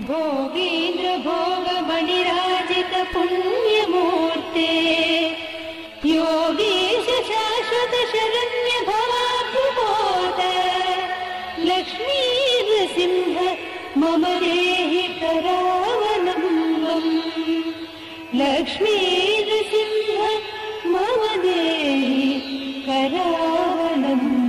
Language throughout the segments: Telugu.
भोगीन्द्र भोगमणिराजित पुण्यमूर्ते योगीश शाश्वत शरण्य भवाभ्युमोद लक्ष्मीनृसिंह मम देहि करावलम्बम् लक्ष्मीनृसिंह मम देहि करावलम्बम्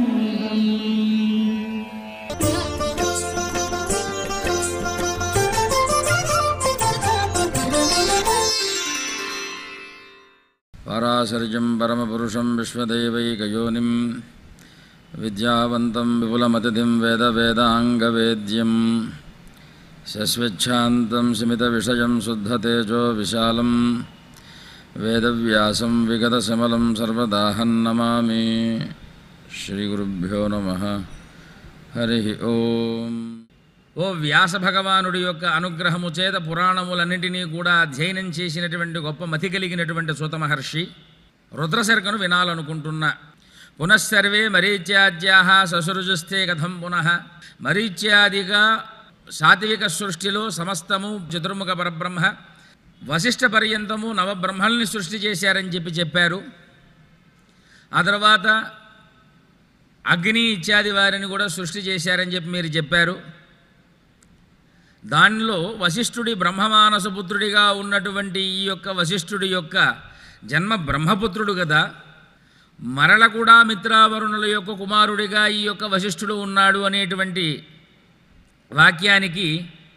పరాశర్యం పరమపురుషం విశ్వదైవైకయోనిం విద్యావంతం విపులమతిథిం వేద వేదాంగవేద్యం శశ్వచ్ఛాంతం శమితవిషయం శుద్ధతేజో విశాలం వేదవ్యాసం విగతశమలం సర్వదాహన్నమామి శ్రీగురుభ్యో నమ హరి ఓం ఓ వ్యాస భగవానుడి యొక్క అనుగ్రహము చేత పురాణములన్నింటినీ కూడా అధ్యయనం చేసినటువంటి గొప్ప మతి కలిగినటువంటి సూత మహర్షి రుద్రశర్కను వినాలనుకుంటున్నా పునఃసర్వే మరీచ్యాద్యా ససురుజుస్తే కథం పునః మరీచ్యాదిగా సాత్విక సృష్టిలో సమస్తము చతుర్ముఖ పరబ్రహ్మ వశిష్ఠ పర్యంతము నవబ్రహ్మల్ని సృష్టి చేశారని చెప్పి చెప్పారు ఆ తర్వాత అగ్ని ఇత్యాది వారిని కూడా సృష్టి చేశారని చెప్పి మీరు చెప్పారు దానిలో వశిష్ఠుడి బ్రహ్మమానస పుత్రుడిగా ఉన్నటువంటి ఈ యొక్క వశిష్ఠుడి యొక్క జన్మ బ్రహ్మపుత్రుడు కదా మరల కూడా మిత్రావరుణుల యొక్క కుమారుడిగా ఈ యొక్క వశిష్ఠుడు ఉన్నాడు అనేటువంటి వాక్యానికి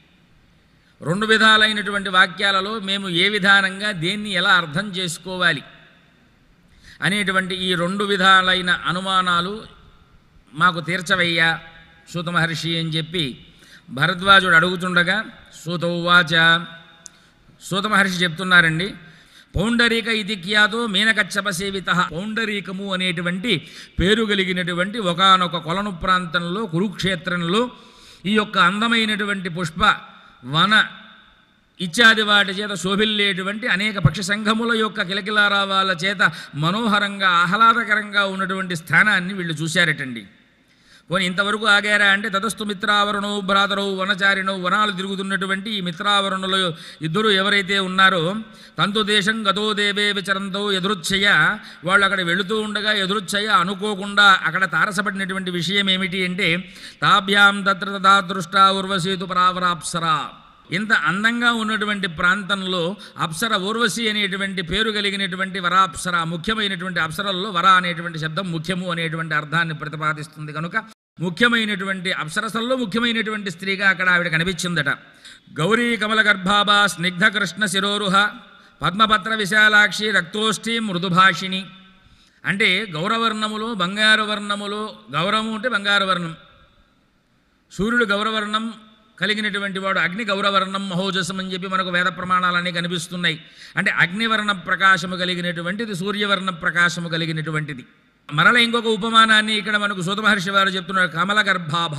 రెండు విధాలైనటువంటి వాక్యాలలో మేము ఏ విధానంగా దేన్ని ఎలా అర్థం చేసుకోవాలి అనేటువంటి ఈ రెండు విధాలైన అనుమానాలు మాకు తీర్చవయ్యా సూత మహర్షి అని చెప్పి భరద్వాజుడు అడుగుతుండగా సూత ఉవాచ సూత మహర్షి చెప్తున్నారండి పౌండరీక ఇది ఖ్యాతో మీనకచ్చప సేవిత పౌండరీకము అనేటువంటి పేరు కలిగినటువంటి ఒకనొక కొలను ప్రాంతంలో కురుక్షేత్రంలో ఈ యొక్క అందమైనటువంటి పుష్ప వన ఇత్యాది వాటి చేత శోభిల్లేటువంటి అనేక పక్షి సంఘముల యొక్క కిలకిలారావాల చేత మనోహరంగా ఆహ్లాదకరంగా ఉన్నటువంటి స్థానాన్ని వీళ్ళు చూశారటండి పోనీ ఇంతవరకు ఆగారా అంటే తతస్థు మిత్రావరణు భ్రాతరు వనచారిణు వనాలు తిరుగుతున్నటువంటి ఈ మిత్రావరణులు ఇద్దరు ఎవరైతే ఉన్నారో తంతు దేశం గతో దేవే విచరంతో ఎదురుచ్చయ వాళ్ళు అక్కడ వెళుతూ ఉండగా ఎదురుచ్చయ అనుకోకుండా అక్కడ తారసపడినటువంటి విషయం ఏమిటి అంటే తాభ్యాం తత్ర తథా దృష్టా ఉర్వశీతు పరావరాప్సరా ఇంత అందంగా ఉన్నటువంటి ప్రాంతంలో అప్సర ఊర్వశి అనేటువంటి పేరు కలిగినటువంటి వరాప్సర ముఖ్యమైనటువంటి అప్సరల్లో వర అనేటువంటి శబ్దం ముఖ్యము అనేటువంటి అర్థాన్ని ప్రతిపాదిస్తుంది కనుక ముఖ్యమైనటువంటి అప్సరసల్లో ముఖ్యమైనటువంటి స్త్రీగా అక్కడ ఆవిడ కనిపించిందట గౌరీ కమల గర్భాభ స్నిగ్ధ కృష్ణ శిరోరుహ పద్మపత్ర విశాలాక్షి రక్తోష్ఠి మృదుభాషిణి అంటే గౌరవర్ణములో బంగారు వర్ణములో గౌరవము అంటే బంగారు వర్ణం సూర్యుడు గౌరవర్ణం కలిగినటువంటి వాడు అగ్ని గౌరవర్ణం మహోజసం అని చెప్పి మనకు వేద ప్రమాణాలన్నీ కనిపిస్తున్నాయి అంటే అగ్నివర్ణ ప్రకాశము కలిగినటువంటిది సూర్యవర్ణ ప్రకాశము కలిగినటువంటిది మరల ఇంకొక ఉపమానాన్ని ఇక్కడ మనకు సూత మహర్షి వారు చెప్తున్నారు కమల గర్భాభ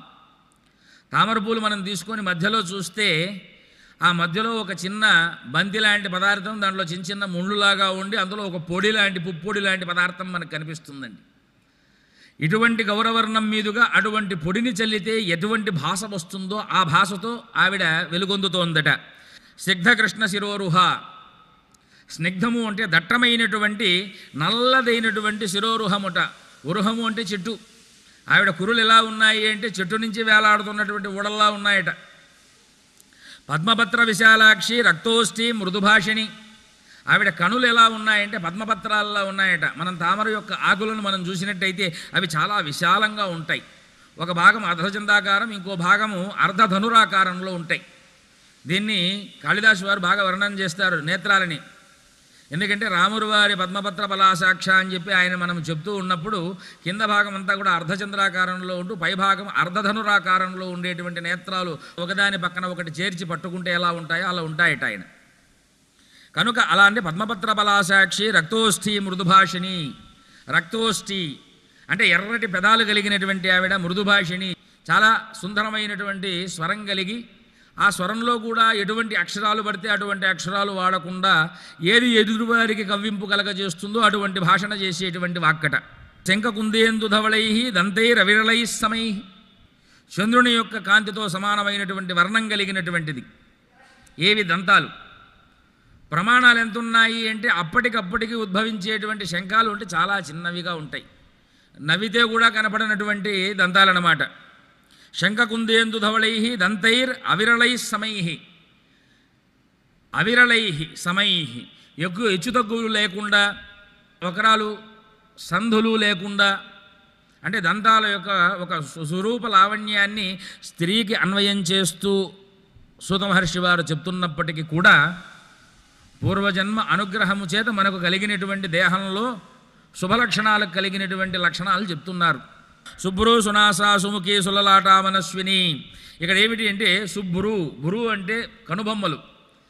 తామర పూలు మనం తీసుకొని మధ్యలో చూస్తే ఆ మధ్యలో ఒక చిన్న బంతి లాంటి పదార్థం దాంట్లో చిన్న చిన్న ముళ్ళులాగా ఉండి అందులో ఒక పొడి లాంటి పుప్పొడి లాంటి పదార్థం మనకు కనిపిస్తుందండి ఇటువంటి గౌరవర్ణం మీదుగా అటువంటి పొడిని చల్లితే ఎటువంటి భాష వస్తుందో ఆ భాషతో ఆవిడ వెలుగొందుతోందట స్నిగ్ధ కృష్ణ శిరోరుహ స్నిగ్ధము అంటే దట్టమైనటువంటి నల్లదైనటువంటి శిరోరుహముట ఉరుహము అంటే చెట్టు ఆవిడ కురులు ఎలా ఉన్నాయి అంటే చెట్టు నుంచి వేలాడుతున్నటువంటి ఊడల్లా ఉన్నాయట పద్మపత్ర విశాలాక్షి రక్తోష్ఠి మృదుభాషిణి ఆవిడ కనులు ఎలా ఉన్నాయంటే పద్మపత్రాల్లో ఉన్నాయట మనం తామర యొక్క ఆకులను మనం చూసినట్టయితే అవి చాలా విశాలంగా ఉంటాయి ఒక భాగం అర్ధచందాకారం ఇంకో భాగము అర్ధధనురాకారంలో ఉంటాయి దీన్ని కాళిదాసు వారు బాగా వర్ణన చేస్తారు నేత్రాలని ఎందుకంటే రాముడు వారి పద్మపత్ర పలాసాక్ష అని చెప్పి ఆయన మనం చెప్తూ ఉన్నప్పుడు కింద భాగం అంతా కూడా అర్ధచంద్రాకారంలో ఉంటూ పై భాగం అర్ధధనురాకారంలో ఉండేటువంటి నేత్రాలు ఒకదాని పక్కన ఒకటి చేర్చి పట్టుకుంటే ఎలా ఉంటాయో అలా ఉంటాయట ఆయన కనుక అలాంటి పద్మపత్ర బలాసాక్షి రక్తోష్ఠి మృదుభాషిణి రక్తోష్ఠి అంటే ఎర్రటి పెదాలు కలిగినటువంటి ఆవిడ మృదుభాషిణి చాలా సుందరమైనటువంటి స్వరం కలిగి ఆ స్వరంలో కూడా ఎటువంటి అక్షరాలు పడితే అటువంటి అక్షరాలు వాడకుండా ఏది ఎదురువారికి కవ్వింపు కలగజేస్తుందో అటువంటి భాషణ చేసేటువంటి వాక్కట శంఖ కుందేందు ధవళై దంతై రవిరలై సమై చంద్రుని యొక్క కాంతితో సమానమైనటువంటి వర్ణం కలిగినటువంటిది ఏవి దంతాలు ప్రమాణాలు ఎంత ఉన్నాయి అంటే అప్పటికప్పటికి ఉద్భవించేటువంటి శంఖాలు అంటే చాలా చిన్నవిగా ఉంటాయి నవ్వితే కూడా కనపడనటువంటి దంతాలన్నమాట శంఖకుందేందు ధవళై దంతైర్ అవిరళై సమై అవిరళై సమై ఎక్కువ హెచ్చుతగ్గులు లేకుండా ఒకరాలు సంధులు లేకుండా అంటే దంతాల యొక్క ఒక సు- స్వరూప లావణ్యాన్ని స్త్రీకి అన్వయం చేస్తూ సూత మహర్షి వారు చెప్తున్నప్పటికీ కూడా పూర్వజన్మ అనుగ్రహము చేత మనకు కలిగినటువంటి దేహంలో శుభలక్షణాలకు కలిగినటువంటి లక్షణాలు చెప్తున్నారు శుభ్రు సునాస సుముఖి సులలాట మనస్విని ఇక్కడ ఏమిటి అంటే శుభ్రు భురు అంటే కనుబొమ్మలు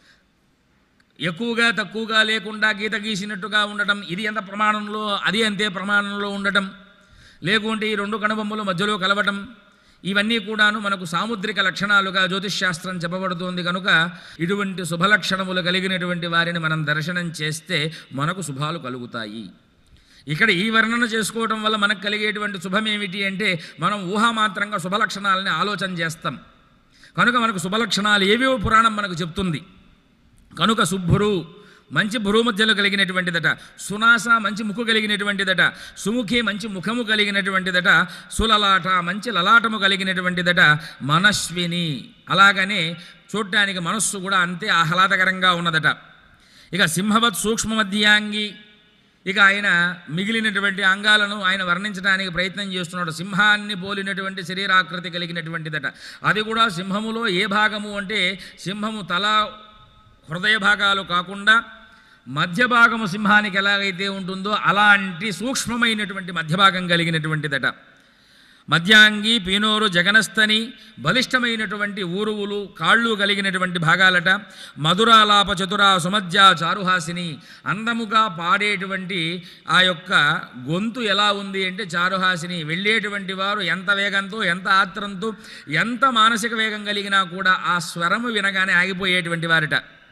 ఎక్కువగా తక్కువగా లేకుండా గీత గీసినట్టుగా ఉండటం ఇది ఎంత ప్రమాణంలో అది అంతే ప్రమాణంలో ఉండటం లేకుంటే ఈ రెండు కనుబొమ్మలు మధ్యలో కలవటం ఇవన్నీ కూడాను మనకు సాముద్రిక లక్షణాలుగా జ్యోతిష్ శాస్త్రం చెప్పబడుతుంది కనుక ఇటువంటి శుభలక్షణములు కలిగినటువంటి వారిని మనం దర్శనం చేస్తే మనకు శుభాలు కలుగుతాయి ఇక్కడ ఈ వర్ణన చేసుకోవడం వల్ల మనకు కలిగేటువంటి శుభం ఏమిటి అంటే మనం ఊహామాత్రంగా శుభలక్షణాలని ఆలోచన చేస్తాం కనుక మనకు శుభలక్షణాలు ఏవేవో పురాణం మనకు చెప్తుంది కనుక శుభ్రు మంచి భ్రూమధ్యలు కలిగినటువంటిదట సునాస మంచి ముక్కు కలిగినటువంటిదట సుముఖి మంచి ముఖము కలిగినటువంటిదట సులలాట మంచి లలాటము కలిగినటువంటిదట మనస్విని అలాగనే చూడటానికి మనస్సు కూడా అంతే ఆహ్లాదకరంగా ఉన్నదట ఇక సింహవత్ సూక్ష్మ మధ్యాంగి ఇక ఆయన మిగిలినటువంటి అంగాలను ఆయన వర్ణించడానికి ప్రయత్నం చేస్తున్నాడు సింహాన్ని పోలినటువంటి శరీరాకృతి కలిగినటువంటిదట అది కూడా సింహములో ఏ భాగము అంటే సింహము తల హృదయ భాగాలు కాకుండా మధ్య భాగము సింహానికి ఎలాగైతే ఉంటుందో అలాంటి సూక్ష్మమైనటువంటి మధ్య భాగం కలిగినటువంటిదట మధ్యాంగి పీనోరు జగనస్తని బలిష్టమైనటువంటి ఊరువులు కాళ్ళు కలిగినటువంటి భాగాలట మధురాలాప చతుర సుమధ్య చారుహాసిని అందముగా పాడేటువంటి ఆ యొక్క గొంతు ఎలా ఉంది అంటే చారుహాసిని వెళ్ళేటువంటి వారు ఎంత వేగంతో ఎంత ఆత్రంతో ఎంత మానసిక వేగం కలిగినా కూడా ఆ స్వరము వినగానే ఆగిపోయేటువంటి వారట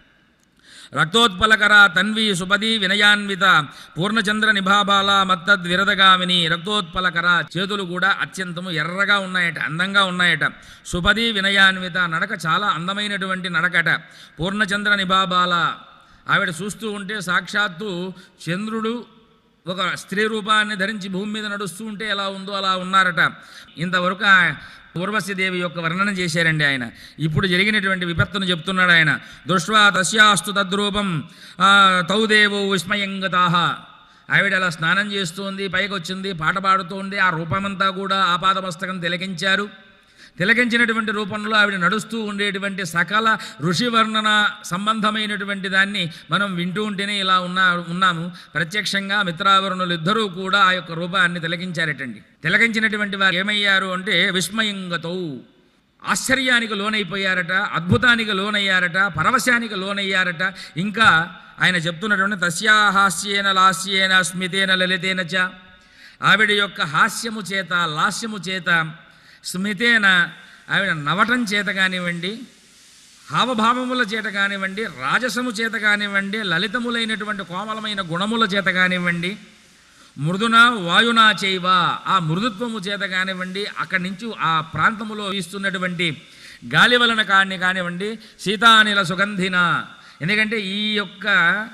రక్తోత్పలకర తన్వి సుపది వినయాన్విత పూర్ణచంద్ర నిభాబాల మత్తద్ విరదగామిని రక్తోత్పలకర చేతులు కూడా అత్యంతము ఎర్రగా ఉన్నాయట అందంగా ఉన్నాయట సుపది వినయాన్విత నడక చాలా అందమైనటువంటి నడకట పూర్ణచంద్ర నిభాబాల ఆవిడ చూస్తూ ఉంటే సాక్షాత్తు చంద్రుడు ఒక స్త్రీ రూపాన్ని ధరించి భూమి మీద నడుస్తూ ఉంటే ఎలా ఉందో అలా ఉన్నారట ఇంతవరకు ఆ ఊర్వశీదేవి యొక్క వర్ణన చేశారండి ఆయన ఇప్పుడు జరిగినటువంటి విపత్తును చెప్తున్నాడు ఆయన దృష్ట్వా తస్యాస్తు తద్రూపం ఆ, తౌ దేవో విస్మయంగతాహ ఆవిడ అలా స్నానం చేస్తుంది పైకి వచ్చింది పాట పాడుతోంది ఆ రూపమంతా కూడా ఆపాదమస్తకం తిలకించారు తిలకించినటువంటి రూపంలో ఆవిడ నడుస్తూ ఉండేటువంటి సకల ఋషి వర్ణన సంబంధమైనటువంటి దాన్ని మనం వింటూ ఉంటేనే ఇలా ఉన్నా ఉన్నాము ప్రత్యక్షంగా మిత్రావరుణులు ఇద్దరూ కూడా ఆ యొక్క రూపాన్ని తిలకించారటండి తిలకించినటువంటి వారు ఏమయ్యారు అంటే విస్మయంగతో ఆశ్చర్యానికి లోనైపోయారట అద్భుతానికి లోనయ్యారట పరవశానికి లోనయ్యారట ఇంకా ఆయన చెప్తున్నటువంటి తస్యాహాస్యేన లాస్యేన స్మితేన లలితేన చ ఆవిడ యొక్క హాస్యము చేత లాస్యము చేత స్మితేన ఆవిడ నవటం చేత కానివ్వండి హావభావముల చేత కానివ్వండి రాజసము చేత కానివ్వండి లలితములైనటువంటి కోమలమైన గుణముల చేత కానివ్వండి మృదున వాయునా చేయవ ఆ మృదుత్వము చేత కానివ్వండి అక్కడి నుంచి ఆ ప్రాంతములో వీస్తున్నటువంటి గాలి వలన కాని కానివ్వండి సీతానిల సుగంధిన ఎందుకంటే ఈ యొక్క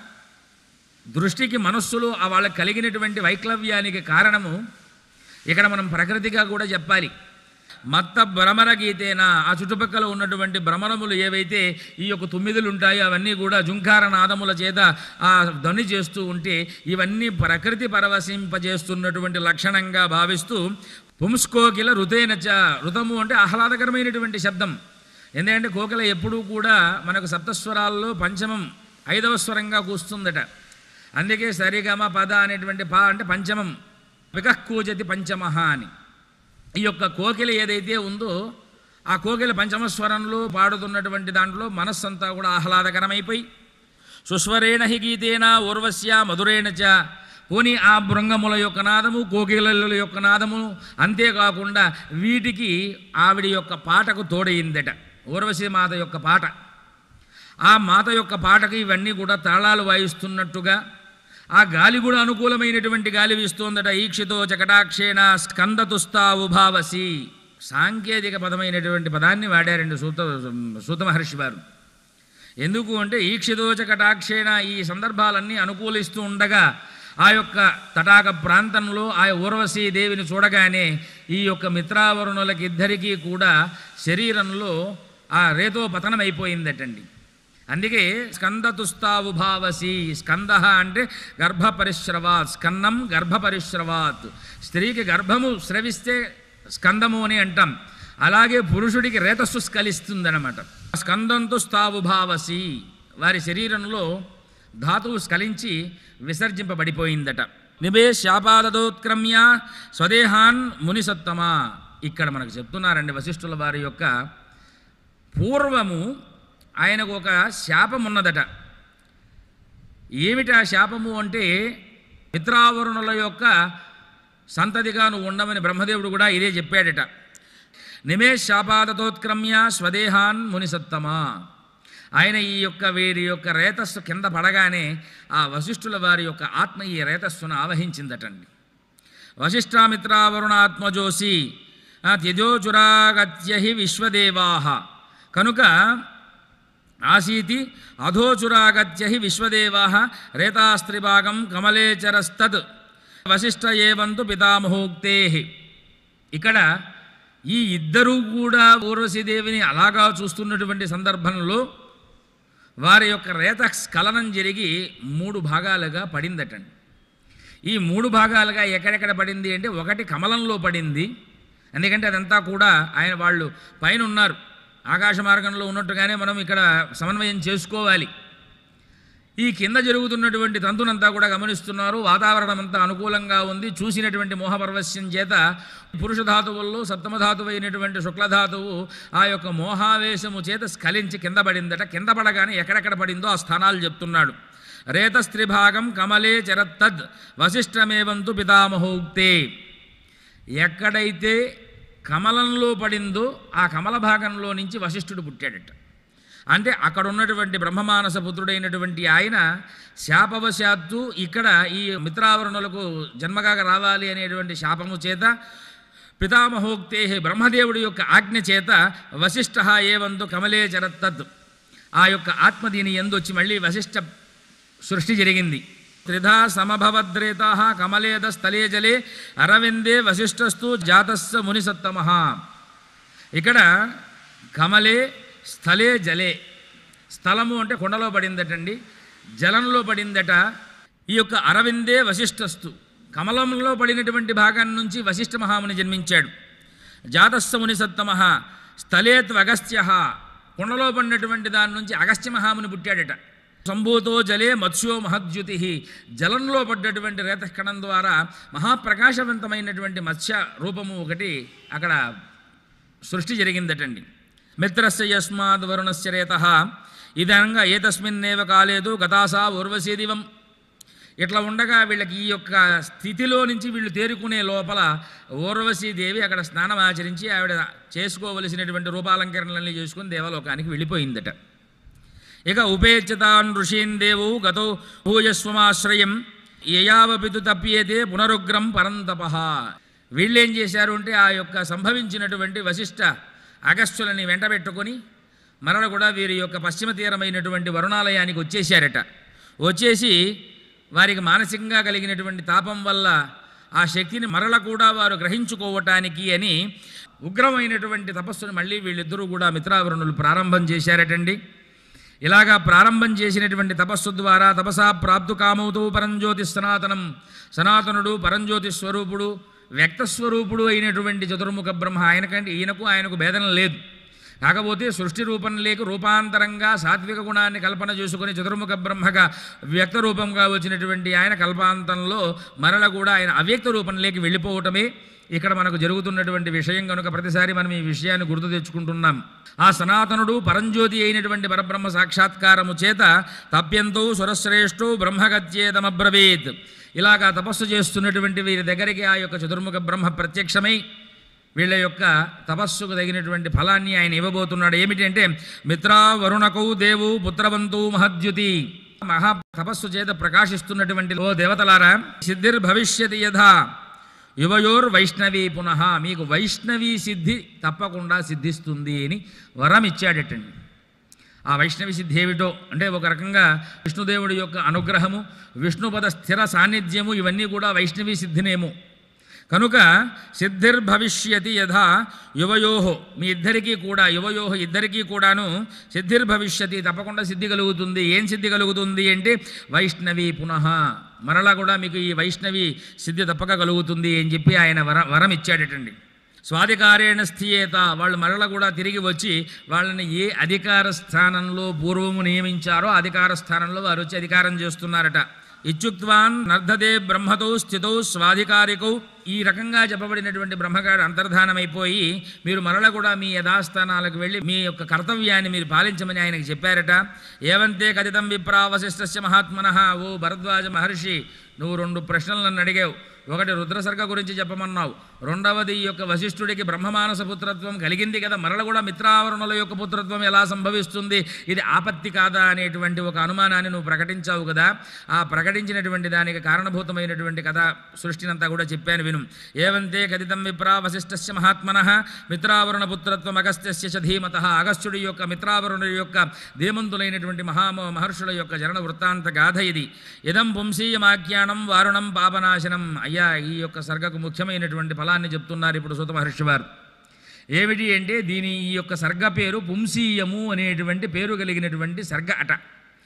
దృష్టికి మనస్సులో ఆ వాళ్ళకి కలిగినటువంటి వైక్లవ్యానికి కారణము ఇక్కడ మనం ప్రకృతిగా కూడా చెప్పాలి మత్త భ్రమర గీతేన ఆ చుట్టుపక్కల ఉన్నటువంటి భ్రమరములు ఏవైతే ఈ యొక్క తొమ్మిదిలు ఉంటాయో అవన్నీ కూడా జుంకార నాదముల చేత ఆ ధ్వని చేస్తూ ఉంటే ఇవన్నీ ప్రకృతి పరవశింపజేస్తున్నటువంటి లక్షణంగా భావిస్తూ పుంస్కోకిల ఋతేనచ ఋతము అంటే ఆహ్లాదకరమైనటువంటి శబ్దం ఎందుకంటే కోకిల ఎప్పుడూ కూడా మనకు సప్తస్వరాల్లో పంచమం ఐదవ స్వరంగా కూస్తుందట అందుకే సరిగమ పద అనేటువంటి పా అంటే పంచమం వికహ్కూజతి పంచమహ అని ఈ యొక్క కోకిల ఏదైతే ఉందో ఆ కోకిల పంచమ స్వరంలో పాడుతున్నటువంటి దాంట్లో మనస్సంతా కూడా ఆహ్లాదకరమైపోయి సుస్వరేణ హి గీతేన ఊర్వశ్య మధురేణ చ పోనీ ఆ బృంగముల యొక్క నాదము కోకిలల యొక్క నాదము అంతేకాకుండా వీటికి ఆవిడ యొక్క పాటకు తోడైందట ఊర్వశి మాత యొక్క పాట ఆ మాత యొక్క పాటకి ఇవన్నీ కూడా తాళాలు వాయిస్తున్నట్టుగా ఆ గాలి కూడా అనుకూలమైనటువంటి గాలి వీస్తోందట ఈక్షితో చకటాక్షేణ స్కందతుస్తా ఉభావసి సాంకేతిక పదమైనటువంటి పదాన్ని వాడారండి సూత సూత మహర్షి వారు ఎందుకు అంటే ఈక్షిదోచ కటాక్షేణ ఈ సందర్భాలన్నీ అనుకూలిస్తూ ఉండగా ఆ యొక్క తటాక ప్రాంతంలో ఆ ఊర్వశీ దేవిని చూడగానే ఈ యొక్క మిత్రావరుణులకి ఇద్దరికీ కూడా శరీరంలో ఆ రేతో పతనం అయిపోయిందటండి అందుకే స్కందతుస్తావు భావసి స్కంద అంటే గర్భ పరిశ్రవాత్ స్కందం గర్భ పరిశ్రవాత్ స్త్రీకి గర్భము స్రవిస్తే స్కందము అని అంటాం అలాగే పురుషుడికి రేతస్సు స్కలిస్తుందన్నమాట స్కందంతో స్థావు భావసి వారి శరీరంలో ధాతువు స్కలించి విసర్జింపబడిపోయిందట నిబే శాపాదోత్క్రమ్య స్వదేహాన్ మునిసత్తమా ఇక్కడ మనకు చెప్తున్నారండి వశిష్ఠుల వారి యొక్క పూర్వము ఆయనకు ఒక శాపం ఉన్నదట ఏమిటి ఆ శాపము అంటే మిత్రావరుణుల యొక్క సంతతిగా నువ్వు ఉండమని బ్రహ్మదేవుడు కూడా ఇదే చెప్పాడట నిమే శాపాదతోత్క్రమ్య స్వదేహాన్ మునిసత్తమా ఆయన ఈ యొక్క వీరి యొక్క రేతస్సు కింద పడగానే ఆ వశిష్ఠుల వారి యొక్క ఆత్మ ఈ రేతస్సును ఆవహించిందటండి వశిష్ఠామిత్రావరుణాత్మజోసి త్యజోచురాగత్య హి విశ్వదేవాహ కనుక ఆసీతి అధోచురాగత్య హి విశ్వదేవా రేతాస్త్రిభాగం కమలేచరస్తద్ వశిష్ఠ ఏవంతు పితామహోక్తే ఇక్కడ ఈ ఇద్దరూ కూడా ఊర్వశీదేవిని అలాగా చూస్తున్నటువంటి సందర్భంలో వారి యొక్క రేత స్ఖలనం జరిగి మూడు భాగాలుగా పడిందటండి ఈ మూడు భాగాలుగా ఎక్కడెక్కడ పడింది అంటే ఒకటి కమలంలో పడింది ఎందుకంటే అదంతా కూడా ఆయన వాళ్ళు పైన ఉన్నారు ఆకాశ మార్గంలో ఉన్నట్టుగానే మనం ఇక్కడ సమన్వయం చేసుకోవాలి ఈ కింద జరుగుతున్నటువంటి తంతునంతా కూడా గమనిస్తున్నారు వాతావరణం అంతా అనుకూలంగా ఉంది చూసినటువంటి మోహపరవశ్యం చేత పురుష ధాతువుల్లో సప్తమ ధాతువు అయినటువంటి శుక్లధాతువు ఆ యొక్క మోహావేశము చేత స్ఖలించి కింద పడిందట కింద పడగానే ఎక్కడెక్కడ పడిందో ఆ స్థానాలు చెప్తున్నాడు రేతస్త్రిభాగం కమలే చరత్తద్ వశిష్టమేవంతు పితామహోక్తే ఎక్కడైతే కమలంలో పడిందో ఆ కమల భాగంలో నుంచి వశిష్ఠుడు పుట్టాడట అంటే అక్కడ ఉన్నటువంటి బ్రహ్మమానస పుత్రుడైనటువంటి ఆయన శాపవశాత్తు ఇక్కడ ఈ మిత్రావరణులకు జన్మగా రావాలి అనేటువంటి శాపము చేత పితామహోక్తే బ్రహ్మదేవుడి యొక్క ఆజ్ఞ చేత వశిష్ఠ ఏవంతు కమలే చరత్తద్ ఆ యొక్క ఆత్మ దీని ఎందొచ్చి మళ్ళీ వశిష్ఠ సృష్టి జరిగింది త్రిధా సమభవద్రేతా కమలేద స్థలే జలే అరవిందే వశిష్ఠస్తు జాతస్స మునిసత్తమ ఇక్కడ కమలే స్థలే జలే స్థలము అంటే కొండలో పడిందటండి జలంలో పడిందట ఈ యొక్క అరవిందే వశిష్ఠస్తు కమలంలో పడినటువంటి భాగం నుంచి వశిష్ఠ మహాముని జన్మించాడు జాతస్స ముని సత్తమ స్థలేత్ అగస్త్య కుండలో పడినటువంటి దాని నుంచి అగస్త్య మహాముని పుట్టాడట సంభూతో జలే మత్స్యో మహద్యుతి జలంలో పడ్డటువంటి రేతకణం ద్వారా మహాప్రకాశవంతమైనటువంటి మత్స్య రూపము ఒకటి అక్కడ సృష్టి జరిగిందటండి మిత్రస్య యస్మాద్ వరుణస్య రేత ఇదంగా ఏతస్మిన్నేవ కాలేదు గతాసా ఊర్వశీదివం ఇట్లా ఉండగా వీళ్ళకి ఈ యొక్క స్థితిలో నుంచి వీళ్ళు తేరుకునే లోపల ఊర్వశీదేవి అక్కడ స్నానం ఆచరించి ఆవిడ చేసుకోవలసినటువంటి రూపాలంకరణలన్నీ చేసుకుని దేవలోకానికి వెళ్ళిపోయిందట ఇక ఉపేక్షతాన్ ఋషీన్ దేవు గతో భూయస్వమాశ్రయం యయావపితు తప్యేతే పునరుగ్రం పరంతప వీళ్ళేం చేశారు అంటే ఆ యొక్క సంభవించినటువంటి వశిష్ఠ అగస్త్యులని వెంటబెట్టుకొని మరల కూడా వీరి యొక్క పశ్చిమ తీరమైనటువంటి వరుణాలయానికి వచ్చేశారట వచ్చేసి వారికి మానసికంగా కలిగినటువంటి తాపం వల్ల ఆ శక్తిని మరల కూడా వారు గ్రహించుకోవటానికి అని ఉగ్రమైనటువంటి తపస్సును మళ్ళీ వీళ్ళిద్దరూ కూడా మిత్రావరుణులు ప్రారంభం చేశారటండి ఇలాగా ప్రారంభం చేసినటువంటి తపస్సు ద్వారా తపసా ప్రాప్తు కామవుతూ పరంజ్యోతి సనాతనం సనాతనుడు పరంజ్యోతి స్వరూపుడు వ్యక్తస్వరూపుడు అయినటువంటి చతుర్ముఖ బ్రహ్మ ఆయనకంటే ఈయనకు ఆయనకు భేదం లేదు కాకపోతే సృష్టి రూపం లేక రూపాంతరంగా సాత్విక గుణాన్ని కల్పన చేసుకుని చతుర్ముఖ బ్రహ్మగా వ్యక్త రూపంగా వచ్చినటువంటి ఆయన కల్పాంతంలో మరల కూడా ఆయన అవ్యక్త రూపంలోకి వెళ్ళిపోవటమే ఇక్కడ మనకు జరుగుతున్నటువంటి విషయం కనుక ప్రతిసారి మనం ఈ విషయాన్ని గుర్తు తెచ్చుకుంటున్నాం ఆ సనాతనుడు పరంజ్యోతి అయినటువంటి పరబ్రహ్మ సాక్షాత్కారము చేత తప్యంతో సురశ్రేష్ఠో బ్రహ్మగత్యేదమబ్రవీత్ ఇలాగా తపస్సు చేస్తున్నటువంటి వీరి దగ్గరికి ఆ యొక్క చతుర్ముఖ బ్రహ్మ ప్రత్యక్షమై వీళ్ళ యొక్క తపస్సుకు తగినటువంటి ఫలాన్ని ఆయన ఇవ్వబోతున్నాడు ఏమిటంటే మిత్రా వరుణకౌ దేవు పుత్రవంతు మహద్యుతి మహా తపస్సు చేత ప్రకాశిస్తున్నటువంటి ఓ దేవతలారా సిద్ధిర్భవిష్యతి యథా యువయోర్ వైష్ణవీ పునః మీకు వైష్ణవీ సిద్ధి తప్పకుండా సిద్ధిస్తుంది అని వరం ఇచ్చాడటండి ఆ వైష్ణవి సిద్ధి ఏమిటో అంటే ఒక రకంగా విష్ణుదేవుడి యొక్క అనుగ్రహము విష్ణుపద స్థిర సాన్నిధ్యము ఇవన్నీ కూడా వైష్ణవి సిద్ధినేమో కనుక సిద్ధిర్భవిష్యతి యథా యువయోహో మీ ఇద్దరికీ కూడా యువయోహో ఇద్దరికీ కూడాను సిద్ధిర్భవిష్యతి తప్పకుండా సిద్ధి కలుగుతుంది ఏం సిద్ధి కలుగుతుంది అంటే వైష్ణవి పునః మరలా కూడా మీకు ఈ వైష్ణవి సిద్ధి తప్పక కలుగుతుంది అని చెప్పి ఆయన వర వరం ఇచ్చాడటండి స్వాధికారేణ స్థియేత వాళ్ళు మరల కూడా తిరిగి వచ్చి వాళ్ళని ఏ అధికార స్థానంలో పూర్వము నియమించారో ఆ అధికార స్థానంలో వారు వచ్చి అధికారం చేస్తున్నారట ఇత్యుక్త్వాన్ నర్ధదే బ్రహ్మతో స్థితౌ స్వాధికారికౌ ఈ రకంగా చెప్పబడినటువంటి బ్రహ్మగారు అంతర్ధానమైపోయి మీరు మరల కూడా మీ యథాస్థానాలకు వెళ్ళి మీ యొక్క కర్తవ్యాన్ని మీరు పాలించమని ఆయనకి చెప్పారట ఏవంతే కథితం విప్రావశిష్టస్య మహాత్మన ఓ భరద్వాజ మహర్షి నువ్వు రెండు ప్రశ్నలు నన్ను అడిగావు ఒకటి రుద్రసర్గ గురించి చెప్పమన్నావు రెండవది ఈ యొక్క వశిష్ఠుడికి బ్రహ్మమానస పుత్రత్వం కలిగింది కదా మరల కూడా మిత్రావరుణుల యొక్క పుత్రత్వం ఎలా సంభవిస్తుంది ఇది ఆపత్తి కాదా అనేటువంటి ఒక అనుమానాన్ని నువ్వు ప్రకటించావు కదా ఆ ప్రకటించినటువంటి దానికి కారణభూతమైనటువంటి కథ సృష్టినంతా కూడా చెప్పాను విను ఏవంతే కథితం విప్రా వశిష్ఠస్య మహాత్మన మిత్రావరుణ పుత్రత్వం అగస్త్యస్య చ ధీమత అగస్త్యుడి యొక్క మిత్రావరుణుడి యొక్క ధీమంతులైనటువంటి మహా మహర్షుల యొక్క జనన వృత్తాంత గాథ ఇది ఇదం పుంసీయమాఖ్యానం వారుణం పాపనాశనం అయ్యా ఈ యొక్క సర్గకు ముఖ్యమైనటువంటి ఫలాన్ని చెప్తున్నారు ఇప్పుడు సుత మహర్షి వారు ఏమిటి అంటే దీని ఈ యొక్క సర్గ పేరు పుంసీయము అనేటువంటి పేరు కలిగినటువంటి సర్గ అట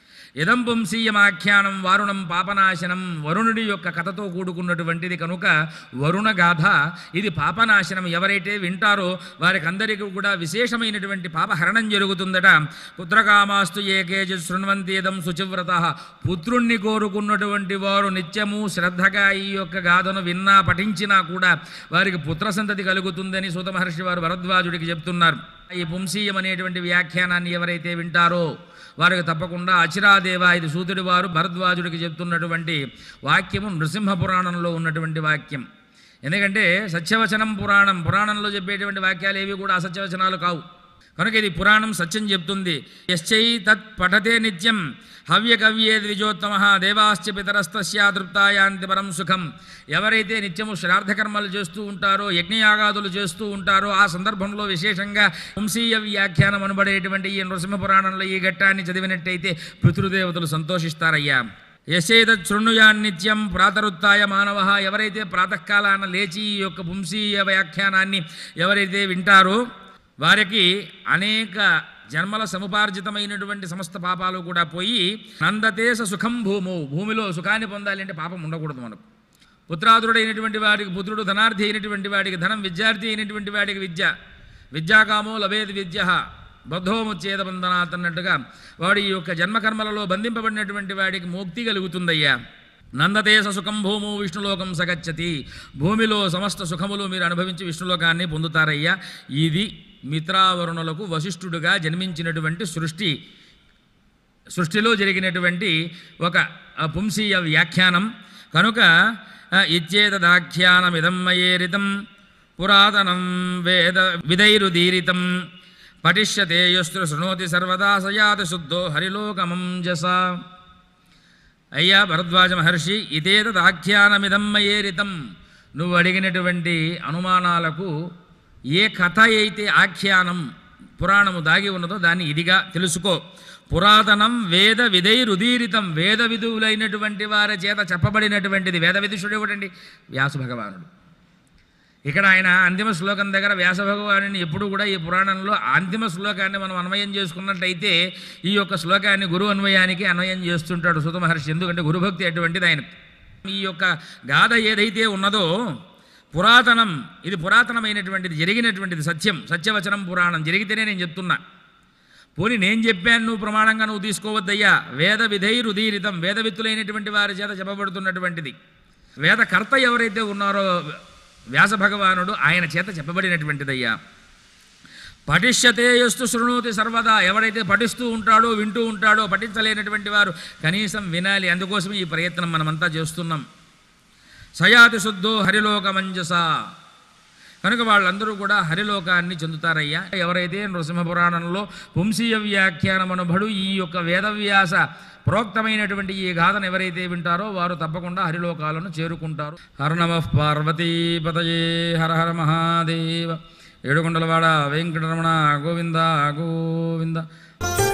ఇదం పుంసీయమాఖ్యానం వారుణం పాపనాశనం వరుణుడి యొక్క కథతో కూడుకున్నటువంటిది కనుక వరుణ గాథ ఇది పాపనాశనం ఎవరైతే వింటారో వారికి అందరికీ కూడా విశేషమైనటువంటి పాపహరణం జరుగుతుందట పుత్రకామాస్తు ఏకేజి శృణ్వంతి ఇదం శుచివ్రత పుత్రుణ్ణి కోరుకున్నటువంటి వారు నిత్యము శ్రద్ధగా ఈ యొక్క గాథను విన్నా పఠించినా కూడా వారికి పుత్ర సంతతి కలుగుతుందని సూత మహర్షి వారు భరద్వాజుడికి చెప్తున్నారు ఈ పుంసీయం అనేటువంటి వ్యాఖ్యానాన్ని ఎవరైతే వింటారో వారికి తప్పకుండా అచిరాదేవ ఇది సూతుడి వారు భరద్వాజుడికి చెప్తున్నటువంటి వాక్యము నృసింహ పురాణంలో ఉన్నటువంటి వాక్యం ఎందుకంటే సత్యవచనం పురాణం పురాణంలో చెప్పేటువంటి వాక్యాలు ఏవి కూడా అసత్యవచనాలు కావు కనుక ఇది పురాణం సత్యం చెప్తుంది యశ్చై తత్ పఠతే నిత్యం హవ్య కవ్యే ద్విజోత్తమ దేవాశ్చ పితరస్తస్యా తృప్తాయాంతి పరం సుఖం ఎవరైతే నిత్యము శ్రాద్ధకర్మలు చేస్తూ ఉంటారో యజ్ఞయాగాదులు చేస్తూ ఉంటారో ఆ సందర్భంలో విశేషంగా వంశీయ వ్యాఖ్యానం అనబడేటువంటి ఈ నృసింహ పురాణంలో ఈ ఘట్టాన్ని చదివినట్టయితే పితృదేవతలు సంతోషిస్తారయ్యా యశేద శృణుయాన్నిత్యం ప్రాతరుత్తాయ మానవ ఎవరైతే ప్రాతకాలాన లేచి ఈ యొక్క పుంసీయ వ్యాఖ్యానాన్ని ఎవరైతే వింటారో వారికి అనేక జన్మల సముపార్జితమైనటువంటి సమస్త పాపాలు కూడా పోయి నందతేస సుఖం భూము భూమిలో సుఖాన్ని పొందాలి అంటే పాపం ఉండకూడదు మనకు పుత్రాదుడైనటువంటి వాడికి పుత్రుడు ధనార్థి అయినటువంటి వాడికి ధనం విద్యార్థి అయినటువంటి వాడికి విద్య విద్యాకామో లభేది విద్య బద్ధోముచ్ఛేద బంధనాత్ అన్నట్టుగా వాడి ఈ యొక్క జన్మకర్మలలో బంధింపబడినటువంటి వాడికి ముక్తి కలుగుతుందయ్యా నందదేశ సుఖం భూము విష్ణులోకం సగచ్చతి భూమిలో సమస్త సుఖములు మీరు అనుభవించి విష్ణులోకాన్ని పొందుతారయ్యా ఇది మిత్రావరుణులకు వశిష్ఠుడుగా జన్మించినటువంటి సృష్టి సృష్టిలో జరిగినటువంటి ఒక ఆ, పుంసీయ వ్యాఖ్యానం కనుక ఆ, ఇచ్చేతదాఖ్యానమిదం మయేరితం పురాతనం వేద విదైరుదీరితం పఠిష్యతే యస్త్రు శృణోతి సర్వదా సయాతి శుద్ధో హరిలోకమం జస అయ్యా భరద్వాజ మహర్షి ఇదేతదాఖ్యానమిదం మయేరితం నువ్వు అడిగినటువంటి అనుమానాలకు ఏ కథ అయితే ఆఖ్యానం పురాణము దాగి ఉన్నదో దాన్ని ఇదిగా తెలుసుకో పురాతనం వేద విధైరుదీరితం వేద విధువులైనటువంటి వారి చేత చెప్పబడినటువంటిది వేద విదుషుడు ఎవడండి వ్యాస భగవానుడు ఇక్కడ ఆయన అంతిమ శ్లోకం దగ్గర వ్యాస భగవానుని ఎప్పుడు కూడా ఈ పురాణంలో అంతిమ శ్లోకాన్ని మనం అన్వయం చేసుకున్నట్లయితే ఈ యొక్క శ్లోకాన్ని గురు అన్వయానికి అన్వయం చేస్తుంటాడు సుత మహర్షి ఎందుకంటే గురుభక్తి అటువంటిది ఆయన ఈ యొక్క గాథ ఏదైతే ఉన్నదో పురాతనం ఇది పురాతనమైనటువంటిది జరిగినటువంటిది సత్యం సత్యవచనం పురాణం జరిగితేనే నేను చెప్తున్నా పోనీ నేను చెప్పాను నువ్వు ప్రమాణంగా నువ్వు తీసుకోవద్దయ్యా వేద విధైరుదీరితం వేదవిత్తులైనటువంటి వారి చేత చెప్పబడుతున్నటువంటిది వేదకర్త ఎవరైతే ఉన్నారో వ్యాస భగవానుడు ఆయన చేత చెప్పబడినటువంటిదయ్యా పఠిష్యతే యస్తు శృణోతి సర్వదా ఎవరైతే పఠిస్తూ ఉంటాడో వింటూ ఉంటాడో పఠించలేనటువంటి వారు కనీసం వినాలి అందుకోసం ఈ ప్రయత్నం మనమంతా చేస్తున్నాం సయాతి శుద్ధో హరిలోకమంజస కనుక వాళ్ళందరూ కూడా హరిలోకాన్ని చెందుతారయ్యా ఎవరైతే నృసింహ పురాణంలో వంశీయ వ్యాఖ్యానమనబడు ఈ యొక్క వేదవ్యాస ప్రోక్తమైనటువంటి ఈ గాథను ఎవరైతే వింటారో వారు తప్పకుండా హరిలోకాలను చేరుకుంటారు హర నమ పార్వతీపతయే హర హర మహాదేవ ఏడుకొండలవాడ వెంకటరమణ గోవింద గోవింద